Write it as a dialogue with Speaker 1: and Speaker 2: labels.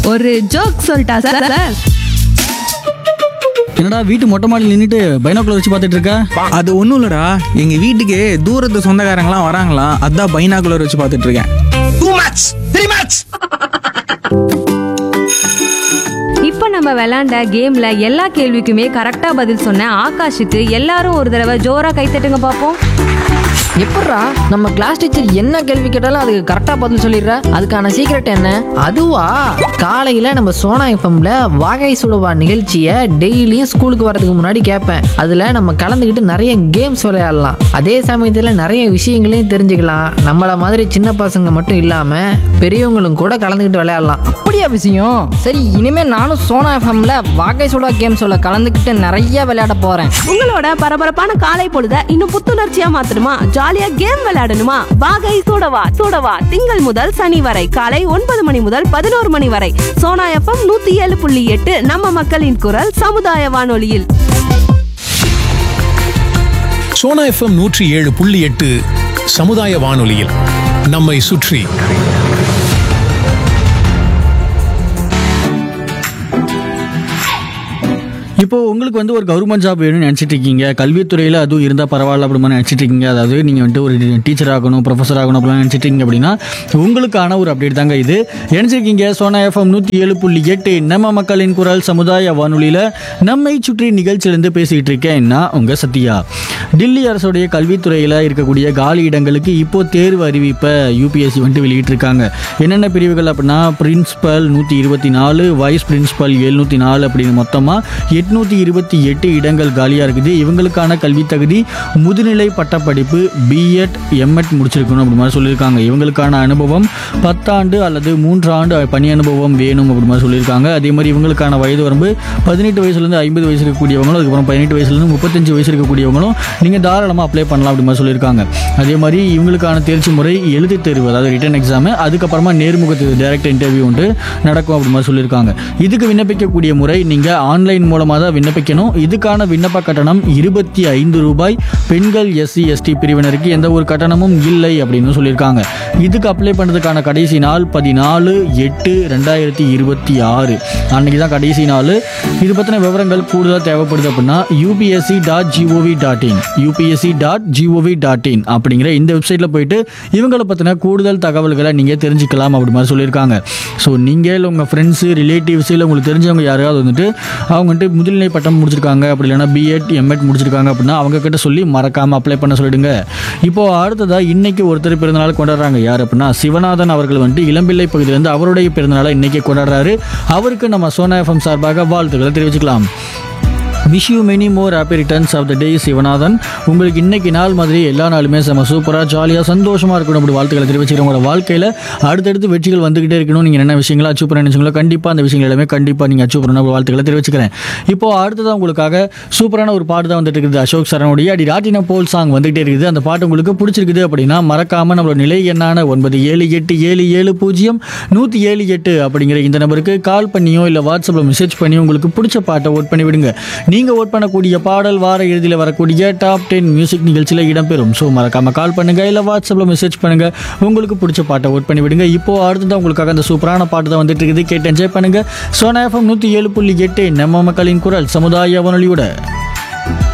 Speaker 1: ஒரு ஜோக் சொல்லிட்டா sir sir
Speaker 2: என்னடா வீட்டு மொட்டை மாடியில் நின்றுட்டு பைனாக்குலர் வச்சு பார்த்துட்டு இருக்க
Speaker 3: அது ஒன்றும் இல்லடா எங்க வீட்டுக்கு தூரத்து சொந்தக்காரங்களாம் வராங்களாம் அதான் பைனாகுலர் வச்சு பார்த்துட்டு இருக்கேன்
Speaker 4: இப்போ நம்ம விளையாண்ட கேம்ல எல்லா கேள்விக்குமே கரெக்டா பதில் சொன்ன ஆகாஷுக்கு எல்லாரும் ஒரு தடவை ஜோரா கைத்தட்டுங்க பார்ப்போம்
Speaker 5: எப்பட்றா நம்ம கிளாஸ் டீச்சர் என்ன கேள்வி கேட்டாலும் அதுக்கு கரெக்டா பதில் சொல்லிடுற அதுக்கான சீக்ரெட் என்ன அதுவா காலையில நம்ம சோனா எஃப்எம்ல வாகை சுடுவா நிகழ்ச்சியை டெய்லியும் ஸ்கூலுக்கு வரதுக்கு முன்னாடி கேட்பேன் அதுல நம்ம கலந்துக்கிட்டு நிறைய கேம்ஸ் விளையாடலாம் அதே சமயத்துல நிறைய விஷயங்களையும் தெரிஞ்சுக்கலாம் நம்மள மாதிரி சின்ன பசங்க மட்டும் இல்லாம பெரியவங்களும் கூட கலந்துக்கிட்டு விளையாடலாம்
Speaker 6: அப்படியா விஷயம் சரி இனிமே நானும் சோனா எஃப்எம்ல வாகை சுடா கேம்ஸோட கலந்துக்கிட்டு நிறைய விளையாட போறேன்
Speaker 1: உங்களோட பரபரப்பான காலை பொழுத இன்னும் புத்துணர்ச்சியா மாத்தணுமா ஜாலியா கேம் விளையாடணுமா வாகை சூடவா சூடவா திங்கள் முதல் சனி வரை காலை ஒன்பது மணி முதல் பதினோரு மணி வரை சோனா எஃப்எம் நூத்தி ஏழு புள்ளி எட்டு நம்ம மக்களின் குரல் சமுதாய வானொலியில்
Speaker 7: சோனா எஃப்எம் நூற்றி ஏழு புள்ளி எட்டு சமுதாய வானொலியில் நம்மை சுற்றி
Speaker 2: இப்போ உங்களுக்கு வந்து ஒரு கவர்மெண்ட் ஜாப் வேணும்னு நினச்சிட்டு இருக்கீங்க கல்வித்துறையில் அதுவும் இருந்தால் பரவாயில்ல அப்படி மாதிரி நினச்சிட்டு இருக்கீங்க அதாவது நீங்கள் வந்துட்டு ஒரு டீச்சர் ஆகணும் ப்ரொஃபஸர் ஆகணும் அப்படிலாம் நினச்சிட்டு இருக்கீங்க அப்படின்னா உங்களுக்கான ஒரு அப்டேட் தாங்க இது நினச்சிருக்கீங்க சோனா எஃப்எம் நூற்றி ஏழு புள்ளி எட்டு நம்ம மக்களின் குரல் சமுதாய வானொலியில் நம்மை சுற்றி நிகழ்ச்சியிலேருந்து பேசிக்கிட்டு இருக்கேன் நான் உங்கள் சத்யா டில்லி அரசுடைய கல்வித்துறையில் இருக்கக்கூடிய காலி இடங்களுக்கு இப்போ தேர்வு அறிவிப்பை யூபிஎஸ்சி வந்துட்டு வெளியிட்டிருக்காங்க என்னென்ன பிரிவுகள் அப்படின்னா பிரின்சிபல் நூற்றி இருபத்தி நாலு வைஸ் பிரின்சிபல் எழுநூற்றி நாலு அப்படின்னு மொத்தமாக எட்நூற்றி இருபத்தி எட்டு இடங்கள் காலியாக இருக்குது இவங்களுக்கான கல்வி தகுதி முதுநிலை பட்டப்படிப்பு பிஎட் எம்எட் முடிச்சிருக்கணும் அப்படி மாதிரி சொல்லியிருக்காங்க இவங்களுக்கான அனுபவம் பத்தாண்டு அல்லது மூன்று ஆண்டு பணி அனுபவம் வேணும் அப்படி மாதிரி சொல்லியிருக்காங்க அதே மாதிரி இவங்களுக்கான வயது வரம்பு பதினெட்டு வயசுலேருந்து ஐம்பது வயசு இருக்கக்கூடியவங்களும் அதுக்கப்புறம் பதினெட்டு வயசுலேருந்து முப்பத்தஞ்சு வயசு இருக்கக்கூடியவங்களும் நீங்கள் தாராளமாக அப்ளை பண்ணலாம் அப்படி மாதிரி சொல்லியிருக்காங்க அதே மாதிரி இவங்களுக்கான தேர்ச்சி முறை எழுத்து தேர்வு அதாவது ரிட்டன் எக்ஸாமு அதுக்கப்புறமா நேர்முக தேர்வு டேரக்ட் இன்டர்வியூ ஒன்று நடக்கும் அப்படி மாதிரி சொல்லியிருக்காங்க இதுக்கு விண்ணப்பிக்கக்கூடிய முறை நீங்கள் ஆன்லைன் மூலமாக தான் விண்ணப்பிக்கணும் இதுக்கான விண்ணப்ப கட்டணம் இருபத்தி ஐந்து ரூபாய் பெண்கள் எஸ்சி எஸ்டி பிரிவினருக்கு எந்த ஒரு கட்டணமும் இல்லை அப்படின்னு சொல்லியிருக்காங்க இதுக்கு அப்ளை பண்ணுறதுக்கான கடைசி நாள் பதினாலு எட்டு ரெண்டாயிரத்தி இருபத்தி ஆறு அன்னைக்கு தான் கடைசி நாள் இது பற்றின விவரங்கள் கூடுதலாக தேவைப்படுது அப்படின்னா UPSC dot GOV dot in UPSC dot GOV dot in அப்படிங்கிற இந்த வெப்சைட்டில் போயிட்டு இவங்களை பற்றின கூடுதல் தகவல்களை நீங்கள் தெரிஞ்சுக்கலாம் அப்படி மாதிரி சொல்லியிருக்காங்க ஸோ நீங்கள் இல்லை உங்கள் ஃப்ரெண்ட்ஸு ரிலேட்டிவ்ஸ் இல்லை உங்களுக்கு தெரிஞ்சவங்க யாராவது வந்துட்டு அவங்க வந்துட்டு முதுநிலை பட்டம் முடிச்சிருக்காங்க அப்படி இல்லைன்னா பிஎட் எம்எட் முடிச்சிருக்காங்க அப்படின்னா அவங்க கிட்ட சொல்லி மறக்காமல் அப்ளை பண்ண சொல்லிடுங்க இப்போ அடுத்ததாக இன்னைக்கு ஒருத்தர் பிறந்தநாள் கொண்டாடுறாங்க யார் அப்படின்னா சிவநாதன் அவர்கள் வந்துட்டு இளம்பிள்ளை பகுதியிலேருந்து அவருடைய பிறந்தநாளை இன்னைக்கு கொண்டாடுறாரு அவருக்கு நம்ம சோனா எஃப்எம் சார்பாக வாழ்த்துக்களை தெரிவிச்சுக்கலாம் wish you many more happy returns of the day Sivanathan உங்களுக்கு இன்னைக்கு நாள் மாதிரி எல்லா நாளுமே செம சூப்பராக ஜாலியாக சந்தோஷமாக இருக்கணும் அப்படி வாழ்த்துக்களை தெரிவிச்சுக்கிறேன் உங்களோட வாழ்க்கையில் அடுத்தடுத்து வெற்றிகள் வந்துகிட்டே இருக்கணும் நீங்கள் என்ன விஷயங்களை அச்சீவ் பண்ண நினைச்சீங்களோ கண்டிப்பாக அந்த விஷயங்கள் எல்லாமே கண்டிப்பாக நீங்கள் அச்சீவ் பண்ணணும் அப்படி வாழ்த்துக்களை தெரிவிச்சுக்கிறேன் இப்போ அடுத்ததான் உங்களுக்காக சூப்பரான ஒரு பாட்டு தான் வந்துட்டு இருக்குது அசோக் சரணுடைய அடி ராட்டின போல் சாங் வந்துகிட்டே இருக்குது அந்த பாட்டு உங்களுக்கு பிடிச்சிருக்குது அப்படின்னா மறக்காமல் நம்மளோட நிலை எண்ணான ஒன்பது ஏழு எட்டு ஏழு ஏழு பூஜ்ஜியம் நூற்றி ஏழு எட்டு அப்படிங்கிற இந்த நம்பருக்கு கால் பண்ணியோ இல்லை வாட்ஸ்அப்பில் மெசேஜ் பண்ணியோ உங்களுக்கு பிடிச்ச பாட்டை ஓட் பண்ணி விடுங்க நீங்கள் ஓட் பண்ணக்கூடிய பாடல் வார இறுதியில் வரக்கூடிய டாப் டென் மியூசிக் நிகழ்ச்சியில் இடம்பெறும் ஸோ மறக்காம கால் பண்ணுங்க இல்லை வாட்ஸ்அப்பில் மெசேஜ் பண்ணுங்க உங்களுக்கு பிடிச்ச பாட்டை ஓட் பண்ணி விடுங்க இப்போ அடுத்ததான் உங்களுக்காக அந்த சூப்பரான பாட்டு தான் வந்துட்டு இருக்குது கேட்டு என்ஜாய் பண்ணுங்க சோனா எஃப்எம் நூற்றி ஏழு புள்ளி எட்டு நம்ம மக்களின் குரல் சமுதாய வானொலியோட